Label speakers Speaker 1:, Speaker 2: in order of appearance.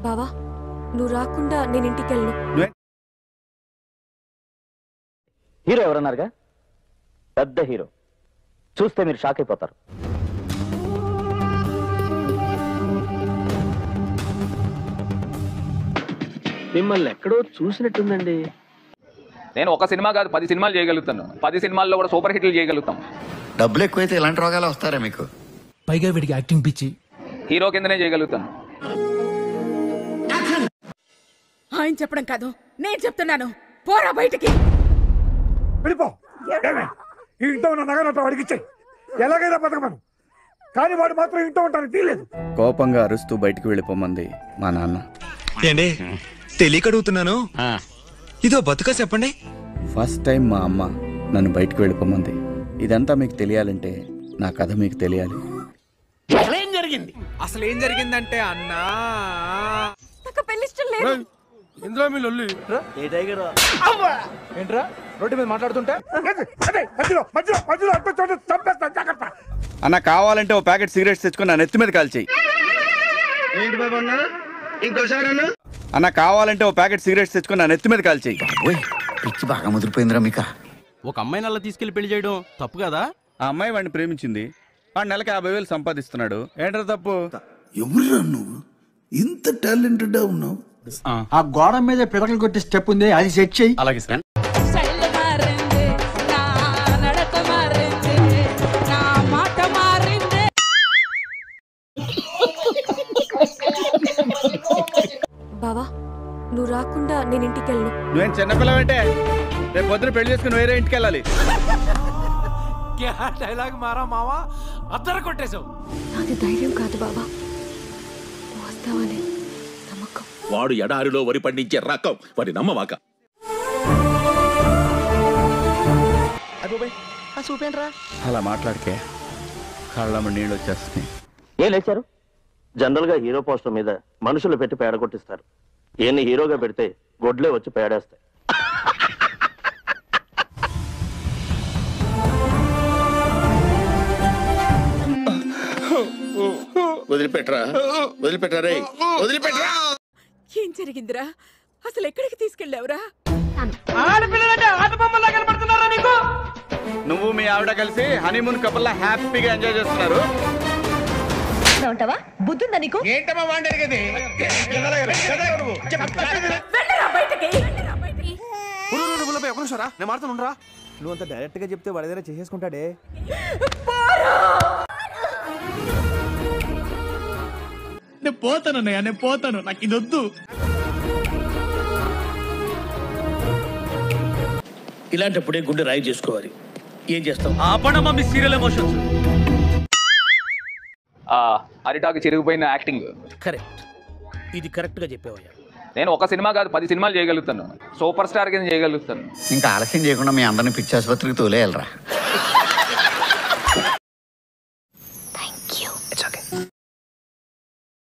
Speaker 1: బావా నువ్వు రాకుండా నేను ఇంటికి వెళ్ళను
Speaker 2: హీరో ఎవరన్నారుగా పెద్ద హీరో చూస్తే మీరు షాక్ అయిపోతారు
Speaker 3: మిమ్మల్ని ఎక్కడో చూసినట్టుందండి
Speaker 4: నేను ఒక సినిమా కాదు పది సినిమాలు చేయగలుగుతాను పది సినిమాల్లో కూడా సూపర్ హిట్లు చేయగలుగుతాం
Speaker 5: డబ్బులు ఎక్కువైతే ఇలాంటి రోగాలు వస్తారా మీకు
Speaker 6: పైగా వీడికి యాక్టింగ్ పిచ్చి
Speaker 4: హీరో కిందనే చేయగలుగుతాను
Speaker 7: ఆయన చెప్పడం కాదు నేను చెప్తున్నాను పోరా బయటికి
Speaker 8: వెళ్ళిపో ఏమే? ఈ ఇంట్లో ఉన్న నగరంతో అడిగిచ్చాయి ఎలాగైనా బతకమను కానీ వాడు మాత్రం ఇంట్లో ఉంటాను తీయలేదు
Speaker 5: కోపంగా అరుస్తూ బయటికి వెళ్ళిపోమంది మా నాన్న
Speaker 6: ఏండి తెలియక అడుగుతున్నాను ఇదో బతుక చెప్పండి
Speaker 5: ఫస్ట్ టైం మా అమ్మ నన్ను బయటికి వెళ్ళిపోమంది ఇదంతా మీకు తెలియాలంటే నా కథ మీకు తెలియాలి
Speaker 3: ఏం జరిగింది
Speaker 6: అసలు ఏం జరిగిందంటే అన్నా
Speaker 1: నాకు పెళ్లి ఇష్టం లేదు
Speaker 6: ఇందులో మీ లొల్లి ఏంట్రా రోడ్డు మీద మాట్లాడుతుంటే
Speaker 8: అదే మధ్యలో మధ్యలో మధ్యలో అడ్డు చోట చంపేస్తాను జాగ్రత్త
Speaker 5: అన్న కావాలంటే ఓ ప్యాకెట్ సిగరెట్స్ తెచ్చుకొని నా నెత్తి మీద కాల్చేయి
Speaker 3: ఏంటి బాబు అన్న ఇంకోసారి అన్న
Speaker 5: అన్న కావాలంటే ఓ ప్యాకెట్ సిగరెట్స్ తెచ్చుకొని నా నెత్తి మీద కాల్చేయి
Speaker 9: పిచ్చి బాగా ముదిరిపోయిందిరా మీకా
Speaker 10: ఒక అమ్మాయిని అలా తీసుకెళ్లి పెళ్లి చేయడం తప్పు కదా
Speaker 5: ఆ అమ్మాయి వాడిని ప్రేమించింది వాడు నెలకి యాభై వేలు సంపాదిస్తున్నాడు ఏంట్రా తప్పు
Speaker 9: ఎవరురా నువ్వు ఇంత టాలెంటెడ్ ఉన్నావు
Speaker 10: ఆ గోడ మీద పిడకలు కొట్టి స్టెప్ ఉంది అది సెట్ చేయి
Speaker 5: అలాగే సార్
Speaker 1: బావా నువ్వు రాకుండా నేను ఇంటికి వెళ్ళను
Speaker 5: నువ్వేం చిన్నపిల్లవంటే రేపు పొద్దున పెళ్లి చేసుకుని వేరే ఇంటికి వెళ్ళాలి
Speaker 6: డైలాగ్ మారా మావా అద్దర కొట్టేశావు
Speaker 1: నాది ధైర్యం కాదు బావా నువ్వు వస్తావని నమ్మకం
Speaker 11: వాడు ఎడారిలో వరి పండించే రకం వాడి నమ్మవాక
Speaker 5: అలా మాట్లాడికే కళ్ళమ్మ నీళ్ళు వచ్చేస్తున్నాయి
Speaker 2: ఏం లేచారు జనరల్ గా హీరో పోస్టర్ మీద మనుషులు పెట్టి పేడ కొట్టిస్తారు ఈయన్ని హీరోగా పెడితే గొడ్లే వచ్చి పేడేస్తాయి
Speaker 11: వదిలిపెట్టరా వదిలిపెట్టరా వదిలిపెట్టరా
Speaker 7: ఏం జరిగిందిరా అసలు ఎక్కడికి తీసుకెళ్ళావురా
Speaker 5: నువ్వు మీ ఆవిడ కలిసి హనీమూన్ కపుల్లా హ్యాపీగా ఎంజాయ్ చేస్తున్నారు
Speaker 7: ఉంటావా బుద్ధుందా నీకు
Speaker 3: ఏంటమ్మా వాడి
Speaker 7: వెళ్ళరా బయటికి
Speaker 6: ఒక నిమిషం రా నేను మాడుతున్నా నువ్వు అంత డైరెక్ట్ గా చెప్తే వాడు ఏదైనా చేసేసుకుంటాడే
Speaker 10: నేను పోతాను అన్నయ్య నేను పోతాను నాకు ఇది వద్దు
Speaker 3: ఇలాంటప్పుడే గుండె రాయి చేసుకోవాలి ఏం చేస్తాం
Speaker 10: ఆపడమ్మా మీ సీరియల్ ఎమోషన్స్
Speaker 4: ఆ అరిటాకు చిరిగిపోయిన యాక్టింగ్
Speaker 3: కరెక్ట్ ఇది కరెక్ట్ గా చెప్పావయ్యా
Speaker 4: నేను ఒక సినిమా కాదు పది సినిమాలు చేయగలుగుతాను సూపర్ స్టార్ కింద చేయగలుగుతాను
Speaker 9: ఇంకా ఆలస్యం చేయకుండా మీ అందరిని పిచ్చి ఆసుపత్రికి తోలేయాలరా